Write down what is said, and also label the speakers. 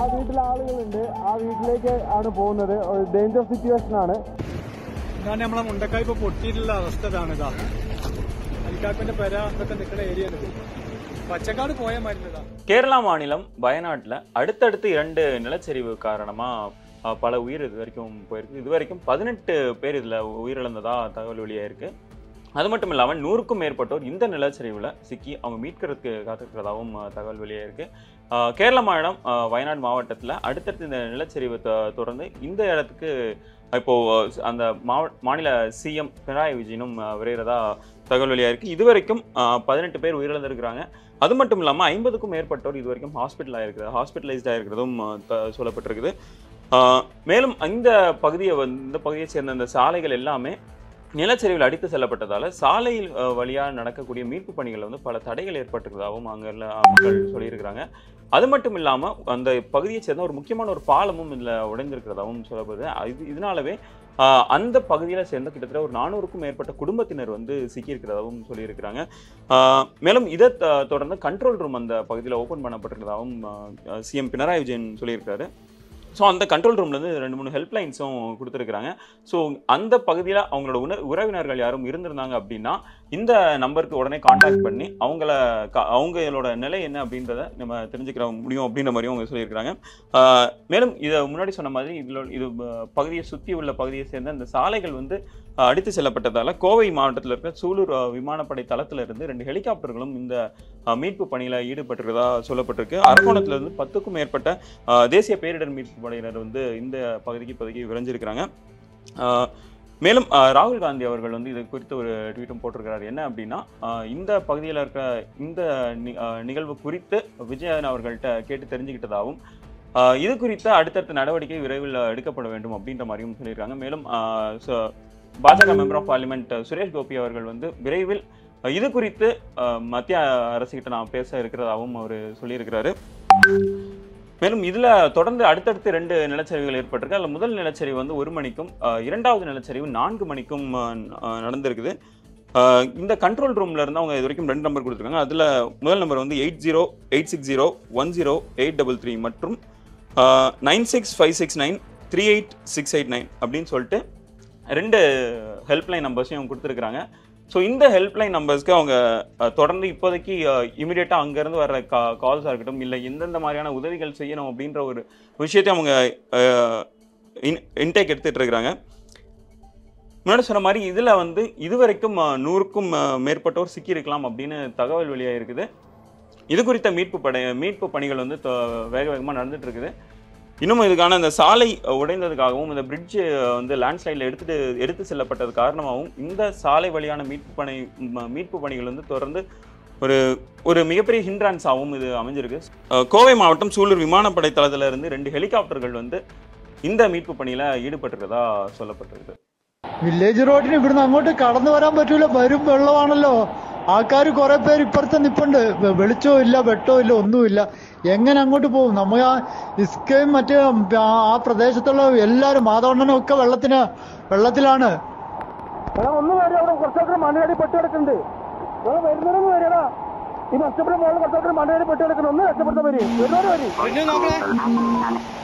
Speaker 1: ആ വീട്ടിൽ ആളുകളുണ്ട് ആ വീട്ടിലേക്ക് ആണ് പോകുന്നത് ഡേഞ്ചർ സിറ്റുവേഷൻ ആണ്
Speaker 2: ഇതാണ് നമ്മളെ മുണ്ടക്കായ് ഇപ്പൊ പൊട്ടിയിട്ടുള്ള അവസ്ഥ ഇതാണ് ഇതാ അലിക്കാപ്പിന്റെ പെര ഇതൊക്കെ നിൽക്കുന്ന ഏരിയ പച്ചക്കാട് പോയ മരുന്നതാ
Speaker 3: கேரளா மாநிலம் வயநாட்டில் அடுத்தடுத்து இரண்டு நிலச்சரிவு காரணமாக பல உயிர் இது வரைக்கும் போயிருக்கு இது வரைக்கும் பதினெட்டு பேர் இதில் உயிரிழந்ததா தகவல் வெளியாயிருக்கு அது மட்டும் இல்லாமல் நூறுக்கும் மேற்பட்டோர் இந்த நிலச்சரிவில் சிக்கி அவங்க மீட்கிறதுக்கு காத்திருக்கிறதாவும் அஹ், தகவல் வெளியாயிருக்கு அஹ், கேரள மாநிலம் அஹ், வயநாடு மாவட்டத்தில் அடுத்தடுத்து இந்த நிலச்சரிவை தொ- தொடர்ந்து இந்த இடத்துக்கு இப்போ அஹ், அந்த மாவ மாநில சிஎம் பினராயி விஜயனும் அஹ், விரைகிறதா தகவல் வெளியாயிருக்கு இதுவரைக்கும் பதினெட்டு பேர் உயிரிழந்திருக்கிறாங்க அது மட்டும் இல்லாமல் ஐம்பதுக்கும் மேற்பட்டோர் இது வரைக்கும் ஹாஸ்பிட்டல் ஆயிருக்கிறது ஹாஸ்பிட்டலைஸ்ட் ஆயிருக்கிறதும் அஹ், த- சொல்லப்பட்டிருக்குது அஹ், மேலும் இந்த பகுதியை வந்து இந்த பகுதியை சேர்ந்த இந்த சாலைகள் எல்லாமே நிலச்சரிவில் அடித்து செல்லப்பட்டதால சாலையில் அஹ், வழியா நடக்கக்கூடிய மீட்பு பணிகள் வந்து பல தடைகள் ஏற்பட்டிருக்கிறதாகவும் அங்க உள்ள மக்கள் சொல்லியிருக்கிறாங்க அது மட்டும் இல்லாம அந்த பகுதியை சேர்ந்த ஒரு முக்கியமான ஒரு பாலமும் இதுல உடைந்திருக்கிறதாகவும் சொல்லப்படுது இது இதனாலவே ஆஹ், அந்த பகுதியில சேர்ந்த கிட்டத்தட்ட ஒரு நானூறுக்கும் மேற்பட்ட குடும்பத்தினர் வந்து சிக்கியிருக்கிறதாகவும் சொல்லியிருக்கிறாங்க ஆஹ், மேலும் இதை த- தொடர்ந்து கண்ட்ரோல் ரூம் அந்த பகுதியில் ஓப்பன் பண்ணப்பட்டிருக்கிறதாகவும் சிஎம் பினராயி விஜயன் சொல்லியிருக்காரு ஸோ அந்த கண்ட்ரோல் ரூம்லேருந்து ரெண்டு மூணு ஹெல்ப்லைன்ஸும் கொடுத்துருக்குறாங்க ஸோ அந்த பகுதியில் அவங்களோட உணர் உறவினர்கள் யாரும் இருந்திருந்தாங்க அப்படின்னா இந்த நம்பருக்கு உடனே காண்டாக்ட் பண்ணி அவங்கள க- அவங்களோட நிலை என்ன அப்படின்றத நம்ம தெரிஞ்சுக்கிற முடியும் அப்படின்ற மாதிரியும் அவங்க சொல்லியிருக்கிறாங்க ஆஹ் மேலும் இதை முன்னாடி சொன்ன மாதிரி இதில் இது ப- பகுதியை சுற்றி உள்ள பகுதியை சேர்ந்த இந்த சாலைகள் வந்து ஆஹ் அடித்து செல்லப்பட்டதால கோவை மாவட்டத்தில் இருக்கிற சூலூர் ஆஹ் விமானப்படை தளத்துல இருந்து ரெண்டு ஹெலிகாப்டர்களும் இந்த ஆஹ் மீட்பு பணியில் ஈடுபட்டிருக்கிறதா சொல்லப்பட்டிருக்கு அரக்கோணத்துல இருந்து பத்துக்கும் மேற்பட்ட ஆஹ் தேசிய பேரிடர் மீட்பு படையினர் வந்து இந்த பகுதிக்கு இப்போதைக்கு விரைஞ்சிருக்கிறாங்க ஆஹ் மேலும் ஆஹ் ராகுல் காந்தி அவர்கள் வந்து இது குறித்து ஒரு ட்வீட்டும் போட்டிருக்கிறார் என்ன அப்படின்னா ஆஹ் இந்த பகுதியில் இருக்கிற இந்த நி- ஆஹ் நிகழ்வு குறித்து விஜயன் அவர்கள்ட்ட கேட்டு தெரிஞ்சுக்கிட்டதாகவும் ஆஹ் இது குறித்த அடுத்தடுத்த நடவடிக்கை விரைவில் எடுக்கப்பட வேண்டும் அப்படின்ற மாதிரியும் சொல்லியிருக்காங்க மேலும் ஆஹ் ச- பாஜக member of parliament Suresh Gopi அவர்கள் வந்து விரைவில் ஆஹ் இது குறித்து ஆஹ் மத்திய அரசுகிட்ட நான் பேச இருக்கிறதாகவும் அவர் சொல்லியிருக்கிறாரு மேலும் இதுல தொடர்ந்து அடுத்தடுத்து ரெண்டு நிலச்சரிவுகள் ஏற்பட்டிருக்கு அதுல முதல் நிலச்சரிவு வந்து ஒரு மணிக்கும் ஆஹ் இரண்டாவது நிலச்சரிவு நான்கு மணிக்கும் ஆஹ் ஆஹ் நடந்திருக்குது ஆஹ் இந்த கண்ட்ரோல் ரூம்ல இருந்து அவங்க இது வரைக்கும் ரெண்டு நம்பர் கொடுத்துருக்காங்க அதுல முதல் நம்பர் வந்து eight zero eight six zero one zero eight double three மற்றும் nine six five six nine three eight six eight nine அப்படின்னு சொல்லிட்டு ரெண்டு ஹெல்ப்லைன் நம்பர்ஸையும் கொடுத்துருக்குறாங்க ஸோ இந்த ஹெல்ப்லைன் நம்பர்ஸ்க்கு அவங்க அஹ், தொடர்ந்து இப்போதைக்கு இமிடியேட்டாக அங்கேருந்து வர்ற கா கால்ஸாக இருக்கட்டும் இல்லை எந்தெந்த மாதிரியான உதவிகள் செய்யணும் அப்படின்ற ஒரு விஷயத்தை அவங்க இன்டேக் எடுத்துட்டு இருக்கிறாங்க முன்னாடி சொன்ன மாதிரி இதில் வந்து இதுவரைக்கும் அஹ், நூறுக்கும் அஹ், மேற்பட்டோர் சிக்கியிருக்கலாம் அப்படின்னு தகவல் வெளியாக இருக்குது இது குறித்த மீட்பு படை மீட்பு பணிகள் வந்து தொ- வேக வேகமாக நடந்துட்டு இருக்குது இன்னும் இதுக்கான இந்த சாலை உடைந்ததுக்காகவும் இந்த பிரிட்ஜ் வந்து லேண்ட்ஸ்லைடில் எடுத்துட்டு எடுத்து செல்லப்பட்டது காரணமாகவும் இந்த சாலை வழியான மீட்பு பணி ம- மீட்பு பணிகள் வந்து தொடர்ந்து ஒரு ஒரு மிகப்பெரிய ஹிண்ட்ரான்ஸாகவும் இது அமைஞ்சிருக்கு அஹ் கோவை மாவட்டம் சூலூர் விமானப்படை தளத்துல இருந்து ரெண்டு ஹெலிகாப்டர்கள் வந்து இந்த மீட்பு பணியில ஈடுபட்டிருக்கிறதா சொல்லப்பட்டிருக்கு
Speaker 4: വില്ലേജ് റോഡിന് ഇവിടുന്ന് അങ്ങോട്ട് കടന്നു വരാൻ പറ്റൂല വരും വെള്ളമാണല്ലോ ആൾക്കാർ കുറെ പേര് ഇപ്പുറത്ത് നിപ്പുണ്ട് വെ- വെളിച്ചവും ഇല്ല വെട്ടവും ഇല്ല ഒന്നുമില്ല എങ്ങനെ അങ്ങോട്ട് പോകും നമ്മൾ ആ ഇസ്കയും മറ്റേ ആ ആ പ്രദേശത്തുള്ള എല്ലാരും മാതവണ്ണനും ഒക്കെ വെള്ളത്തിന് വെള്ളത്തിലാണ്
Speaker 1: ഒന്ന് വരെ അവിടെ കുറച്ചൊക്കെ മണ്ണടി പെട്ട് കിടക്കുന്നുണ്ട് നിങ്ങൾ വരുന്നവരൊന്ന് വരികടാ ഈ നഷ്ടപ്പെട്ട മുകളിൽ കുറച്ചൊക്കെ മണ്ണടി പെട്ട് കിടക്കുന്നു ഒന്ന് രക്ഷപ്പെടുത്താൻ വരും വരുന്നവർ വരും
Speaker 2: പിന്നെ നോക്കണേ